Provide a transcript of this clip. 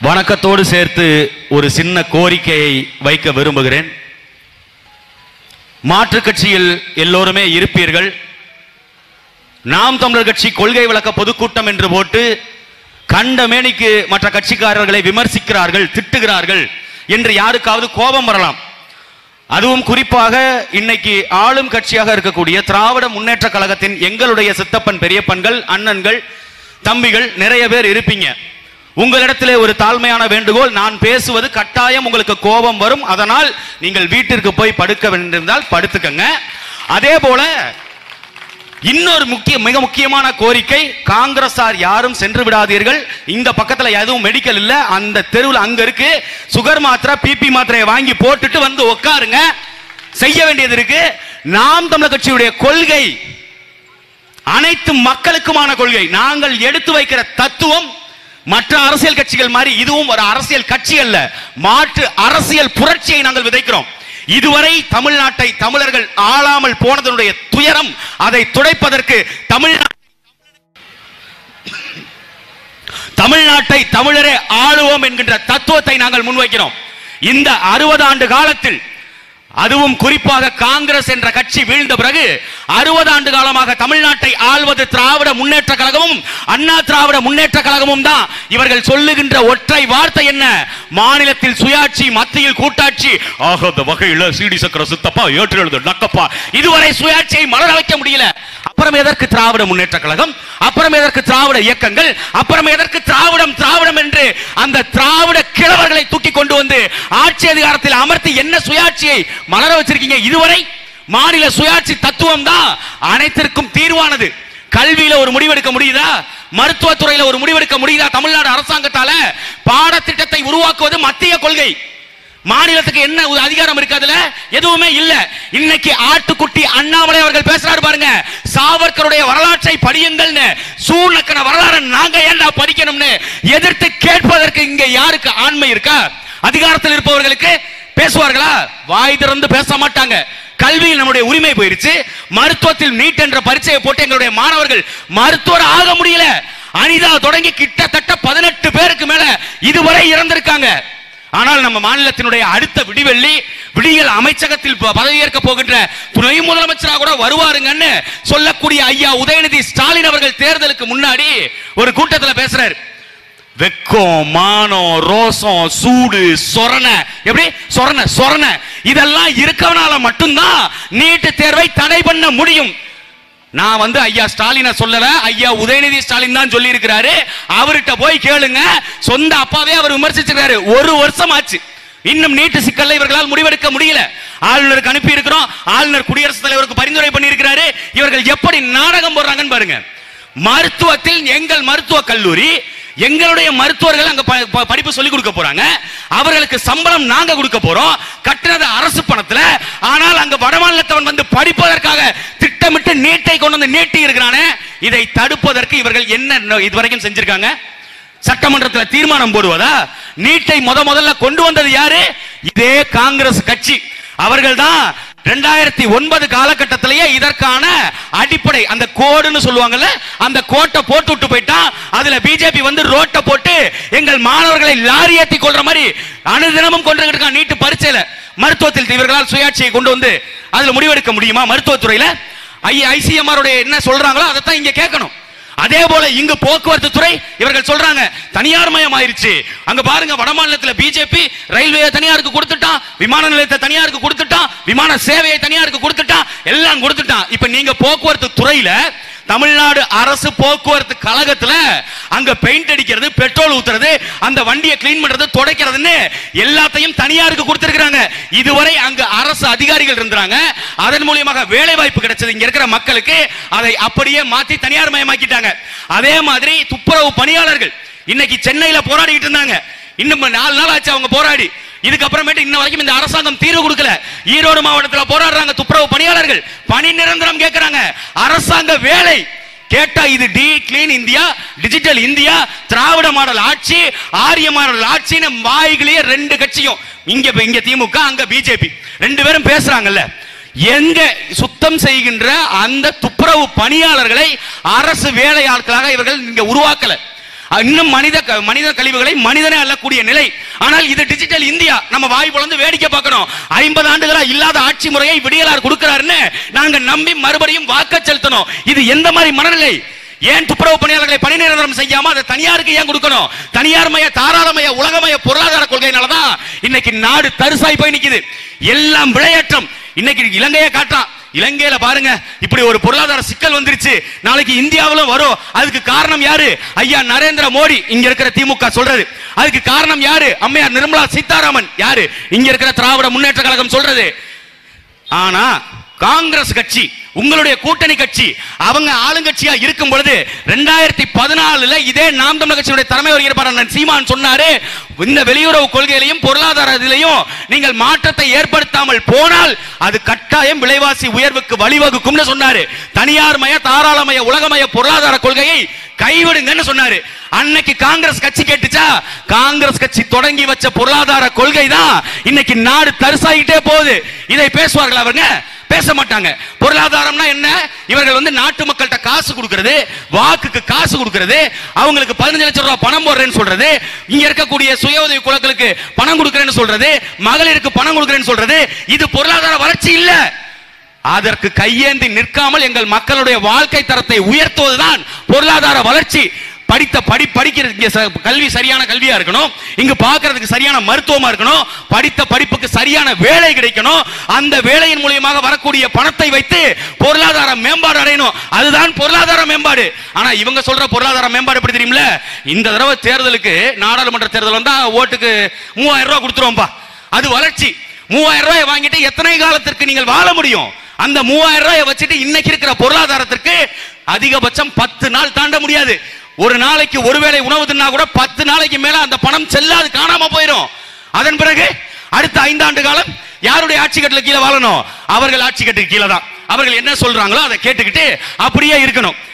வணக்கத்தோடு சேர்த்து ஒரு சின்ன கோரிக்கையை வைக்க விரும்புகிறேன் மாற்றுக் கட்சியில் எல்லோருமே இருப்பீர்கள் நாம் தமிழர் கட்சி கொள்கை விளக்க பொதுக்கூட்டம் என்று போட்டு கண்ட மேனிக்கு மற்ற கட்சிக்காரர்களை விமர்சிக்கிறார்கள் திட்டுகிறார்கள் என்று யாருக்காவது கோபம் வரலாம் அதுவும் குறிப்பாக இன்னைக்கு ஆளும் கட்சியாக இருக்கக்கூடிய திராவிட முன்னேற்ற கழகத்தின் எங்களுடைய சித்தப்பன் பெரியப்பன்கள் அண்ணன்கள் தம்பிகள் நிறைய பேர் இருப்பீங்க உங்களிடத்திலே ஒரு தாழ்மையான வேண்டுகோள் நான் பேசுவது கட்டாயம் உங்களுக்கு கோபம் வரும் அதனால் நீங்கள் வீட்டிற்கு போய் படுக்க வேண்டியிருந்தால் படுத்துக்கங்க அதே போல இன்னொரு முக்கிய மிக முக்கியமான கோரிக்கை காங்கிரசார் யாரும் சென்று விடாதீர்கள் இந்த பக்கத்துல எதுவும் மெடிக்கல் இல்ல அந்த தெருவில் அங்க இருக்கு சுகர் மாத்திரை பிபி மாத்திரையை வாங்கி போட்டுட்டு வந்து உட்காருங்க செய்ய வேண்டியது இருக்கு நாம் தமிழர் கட்சியுடைய கொள்கை அனைத்து மக்களுக்குமான கொள்கை நாங்கள் எடுத்து வைக்கிற தத்துவம் மற்ற அரசியல் கட்சிகள் மாதிரி இதுவும் ஒரு அரசியல் கட்சி அல்ல மாற்று அரசியல் புரட்சியை நாங்கள் விதைக்கிறோம் இதுவரை தமிழ்நாட்டை தமிழர்கள் ஆளாமல் போனதனுடைய துயரம் அதை துடைப்பதற்கு தமிழ்நாட்டை தமிழ்நாட்டை தமிழரே ஆளுவோம் என்கின்ற தத்துவத்தை நாங்கள் முன்வைக்கிறோம் இந்த அறுபது ஆண்டு காலத்தில் அதுவும் குறிப்பாக காங்கிரஸ் என்ற கட்சி வீழ்ந்த பிறகு அறுபது ஆண்டு காலமாக தமிழ்நாட்டை ஆள்வது திராவிட முன்னேற்ற கழகமும் அண்ணா திராவிட முன்னேற்ற கழகமும் தான் இவர்கள் சொல்லுகின்ற ஒற்றை வார்த்தை என்ன மாநிலத்தில் சுயாட்சி மத்தியில் கூட்டாட்சி ஆக இந்த வகையில சிடி சக்கர சுத்தப்பா ஏற்று எழுது நக்கப்பா இதுவரை சுயாட்சியை மலர வைக்க முடியல அப்புறம் எதற்கு திராவிட முன்னேற்ற கழகம் அப்புறம் எதற்கு திராவிட இயக்கங்கள் அப்புறம் எதற்கு திராவிடம் திராவிடம் என்று அந்த திராவிட கிழவர்களை தூக்கி கொண்டு வந்து ஆட்சி அதிகாரத்தில் அமர்த்தி என்ன சுயாட்சியை மலர வச்சிருக்கீங்க இதுவரை மாநில சுயாட்சி தத்துவம் தான் அனைத்திற்கும் தீர்வானது கல்வியில ஒரு முடிவெடுக்க முடியுதா மருத்துவத்துறையில ஒரு முடிவெடுக்க முடியுதா தமிழ்நாடு அரசாங்கத்தால பாடத்திட்டத்தை உருவாக்குவது மத்திய கொள்கை மாநிலத்துக்கு என்ன ஒரு அதிகாரம் இருக்கு அதுல எதுவுமே இல்ல இன்னைக்கு ஆட்டுக்குட்டி அண்ணாமலை அவர்கள் பேசுறாரு பாருங்க சாவர்கருடைய வரலாற்றை படியுங்கள்னு சூழ்நக்கன வரலாறு நாங்க ஏன்டா படிக்கணும்னு எதிர்த்து கேட்பதற்கு இங்க யாருக்கு ஆண்மை இருக்கா அதிகாரத்தில் இருப்பவர்களுக்கு பேசுவார்களா வாய் திறந்து பேச மாட்டாங்க கல்வியில் நம்முடைய உரிமை போயிருச்சு மருத்துவத்தில் நீட் என்ற பரீட்சையை போட்டு எங்களுடைய மாணவர்கள் மருத்துவர் ஆக முடியல அனிதா தொடங்கி கிட்டத்தட்ட பதினெட்டு பேருக்கு மேல இதுவரை இறந்திருக்காங்க ஆனால் நம்ம மாநிலத்தினுடைய அடுத்த விடிவெள்ளி விடியல் அமைச்சகத்தில் ப- பதவியேற்க போகின்ற துணை முதலமைச்சராக கூட வருவாருங்கன்னு சொல்லக்கூடிய ஐயா உதயநிதி ஸ்டாலின் அவர்கள் தேர்தலுக்கு முன்னாடி ஒரு கூட்டத்தில் பேசுறாரு வெக்கம் மானம் ரோசம் சூடு சொரண எப்படி சொரண சொரண இதெல்லாம் இருக்கவனால மட்டும்தான் நீட்டு தேர்வை தடை பண்ண முடியும் நான் வந்து ஐயா ஸ்டாலினை சொல்லல ஐயா உதயநிதி ஸ்டாலின் தான் சொல்லி இருக்கிறாரு அவர்கிட்ட போய் கேளுங்க சொந்த அப்பாவே அவர் விமர்சிச்சிருக்காரு ஒரு வருஷம் ஆச்சு இன்னும் நீட்டு சிக்கல்ல இவர்களால் முடிவெடுக்க முடியல ஆளுநருக்கு அனுப்பி இருக்கிறோம் ஆளுநர் குடியரசுத் தலைவருக்கு பரிந்துரை பண்ணி இருக்கிறாரு இவர்கள் எப்படி நாடகம் போடுறாங்கன்னு பாருங்க மருத்துவத்தில் எங்கள் மருத்துவ கல்லூரி எங்களுடைய மருத்துவர்கள் அங்க ப- ப- படிப்பு சொல்லி கொடுக்க போறாங்க அவர்களுக்கு சம்பளம் நாங்க கொடுக்க போறோம் கட்டுறது அரசு பணத்துல ஆனால் அங்க வடமாநிலத்தவன் வந்து படிப்பதற்காக திட்டமிட்டு நீட்டை கொண்டு வந்து நீட்டி இருக்கிறானே இதை தடுப்பதற்கு இவர்கள் என்ன ந- இதுவரைக்கும் செஞ்சிருக்காங்க சட்டமன்றத்தில் தீர்மானம் போடுவதா நீட்டை முத முதல்ல கொண்டு வந்தது யாரு இதே காங்கிரஸ் கட்சி அவர்கள் தான் ரெண்டாயிரத்தி ஒன்பது காலகட்டத்திலேயே இதற்கான அடிப்படை அந்த கோடுன்னு சொல்லுவாங்கல்ல அந்த கோட்டை போட்டு விட்டு போயிட்டான் அதுல பிஜேபி வந்து ரோட்டை போட்டு எங்கள் மாணவர்களை லாரி ஏத்தி கொள்ற மாதிரி அனுதினமும் கொண்டு இருக்கான் நீட்டு பரீட்சையில மருத்துவத்தில் இவர்களால் சுயாட்சியை கொண்டு வந்து அதுல முடிவெடுக்க முடியுமா மருத்துவத்துறையில ஐ ஐசிஎம்ஆர் என்ன சொல்றாங்களோ அதைத்தான் இங்க கேட்கணும் அதே போல இங்கு போக்குவரத்து துறை இவர்கள் சொல்றாங்க தனியார் மயம் ஆயிருச்சு அங்க பாருங்க வட மாநிலத்துல பிஜேபி ரயில்வே தனியாருக்கு கொடுத்துட்டான் விமான நிலையத்தை தனியாருக்கு கொடுத்துட்டான் விமான சேவையை தனியாருக்கு கொடுத்துட்டான் எல்லாம் கொடுத்துட்டான் இப்ப நீங்க போக்குவரத்து துறையில தமிழ்நாடு அரசு போக்குவரத்து கழகத்துல அங்க பெயிண்ட் அடிக்கிறது பெட்ரோல் ஊத்துறது அந்த வண்டியை கிளீன் பண்றது துடைக்கிறதுன்னு எல்லாத்தையும் தனியாருக்கு கொடுத்திருக்காங்க இதுவரை அங்க அரசு அதிகாரிகள் இருந்தாங்க அதன் மூலியமாக வேலை வாய்ப்பு கிடைச்சது இங்க இருக்கிற மக்களுக்கு அதை அப்படியே மாத்தி தனியார் மயமாக்கிட்டாங்க அதே மாதிரி துப்புரவு பணியாளர்கள் இன்னைக்கு சென்னையில போராடிட்டு இருந்தாங்க இன்னும் நாலு நாள் ஆச்சு அவங்க போராடி இதுக்கப்புறமேட்டு இன்ன வரைக்கும் இந்த அரசாங்கம் தீர்வு கொடுக்கல ஈரோடு மாவட்டத்தில் போராடுறாங்க துப்புரவு பணியாளர்கள் பணி நிரந்தரம் கேட்கறாங்க அரசாங்க வேலை கேட்டா இது டி கிளீன் இந்தியா டிஜிட்டல் இந்தியா திராவிட மாடல் ஆட்சி ஆரிய மாடல் ஆட்சின்னு வாய்களையே ரெண்டு கட்சியும் இங்க இங்க திமுக அங்க பிஜேபி ரெண்டு பேரும் பேசுறாங்கல்ல எங்க சுத்தம் செய்கின்ற அந்த துப்புரவு பணியாளர்களை அரசு வேலையாட்களாக இவர்கள் இங்க உருவாக்கல இன்னும் மனித க- மனித கழிவுகளை மனிதனே அள்ளக்கூடிய நிலை ஆனால் இது டிஜிட்டல் இந்தியா நம்ம வாய் பொளந்து வேடிக்கை பார்க்கணும் ஐம்பது ஆண்டுகளா இல்லாத ஆட்சி முறையை விடியலார் கொடுக்கிறாருன்னு நாங்க நம்பி மறுபடியும் வாக்க செலுத்தணும் இது எந்த மாதிரி மனநிலை ஏன் துப்புரவு பணியாளர்களை பணி நிரந்தரம் செய்யாம அதை தனியாருக்கு ஏன் கொடுக்கணும் தனியார் மய தாராளமய உலகமய பொருளாதார கொள்கையினாலதான் இன்னைக்கு நாடு தரிசாய் போய் நிக்குது எல்லாம் விளையாட்டம் இன்னைக்கு இலங்கையை காட்டான் இலங்கையில பாருங்க இப்படி ஒரு பொருளாதார சிக்கல் வந்துருச்சு நாளைக்கு இந்தியாவிலும் வரும் அதுக்கு காரணம் யாரு ஐயா நரேந்திர மோடி இங்க இருக்கிற திமுக சொல்றது அதுக்கு காரணம் யாரு அம்மையார் நிர்மலா சீதாராமன் யாரு இங்க இருக்கிற திராவிட முன்னேற்ற கழகம் சொல்றது ஆனா காங்கிரஸ் கட்சி உங்களுடைய கூட்டணி கட்சி அவங்க ஆளுங்கட்சியா இருக்கும் பொழுது ரெண்டாயிரத்தி பதினாலுல இதே நாம் தமிழர் கட்சியுடைய தலைமை வருகிறார் அண்ணன் சீமான் சொன்னாரு இந்த வெளியுறவு கொள்கையிலையும் பொருளாதார இதிலையும் நீங்கள் மாற்றத்தை ஏற்படுத்தாமல் போனால் அது கட்டாயம் விலைவாசி உயர்வுக்கு வழிவகுக்கும்னு சொன்னாரு தனியார் மய தாராளமய உலகமய பொருளாதார கொள்கையை கைவிடுங்கன்னு சொன்னாரு அன்னைக்கு காங்கிரஸ் கட்சி கேட்டுச்சா காங்கிரஸ் கட்சி தொடங்கி வச்ச பொருளாதார கொள்கை தான் இன்னைக்கு நாடு தரிசாயிட்டே போகுது இதை பேசுவார்கள் அவங்க பேச மாட்டாங்க பொருளாதாரம்னா என்ன இவர்கள் வந்து நாட்டு மக்கள்கிட்ட காசு கொடுக்கிறது வாக்குக்கு காசு கொடுக்கிறது அவங்களுக்கு பதினஞ்சு லட்சம் ரூபாய் பணம் போடுறேன்னு சொல்றது இங்க இருக்கக்கூடிய சுய உதவி குழுக்களுக்கு பணம் கொடுக்கிறேன்னு சொல்றது மகளிருக்கு பணம் கொடுக்கிறேன்னு சொல்றது இது பொருளாதார வளர்ச்சி இல்ல அதற்கு கையேந்தி நிற்காமல் எங்கள் மக்களுடைய வாழ்க்கை தரத்தை உயர்த்துவதுதான் பொருளாதார வளர்ச்சி படித்த படி படிக்கிறது இங்க ச- கல்வி சரியான கல்வியா இருக்கணும் இங்கு பார்க்கிறதுக்கு சரியான மருத்துவமா இருக்கணும் படித்த படிப்புக்கு சரியான வேலை கிடைக்கணும் அந்த வேலையின் மூலியமாக வரக்கூடிய பணத்தை வைத்து பொருளாதார மேம்பாடு அடையணும் அதுதான் பொருளாதார மேம்பாடு ஆனா இவங்க சொல்ற பொருளாதார மேம்பாடு எப்படி தெரியுமில்ல இந்த தடவை தேர்தலுக்கு நாடாளுமன்ற தேர்தல் வந்தா ஓட்டுக்கு மூவாயிரம் ரூபாய் கொடுத்துருவோம்பா அது வளர்ச்சி மூவாயிரம் ரூபாய் வாங்கிட்டு எத்தனை காலத்திற்கு நீங்கள் வாழ முடியும் அந்த மூவாயிரம் ரூபாயை வச்சுட்டு இன்னைக்கு இருக்கிற பொருளாதாரத்திற்கு அதிகபட்சம் பத்து நாள் தாண்ட முடியாது ஒரு நாளைக்கு ஒருவேளை உணவு தின்னா கூட பத்து நாளைக்கு மேல அந்த பணம் செல்லாது காணாம போயிடும் அதன் பிறகு அடுத்த ஐந்தாண்டு காலம் யாருடைய ஆட்சி கட்டுல கீழே வாழணும் அவர்கள் ஆட்சி கட்டுக்கு கீழே தான் அவர்கள் என்ன சொல்றாங்களோ அதை கேட்டுக்கிட்டு அப்படியே இருக்கணும்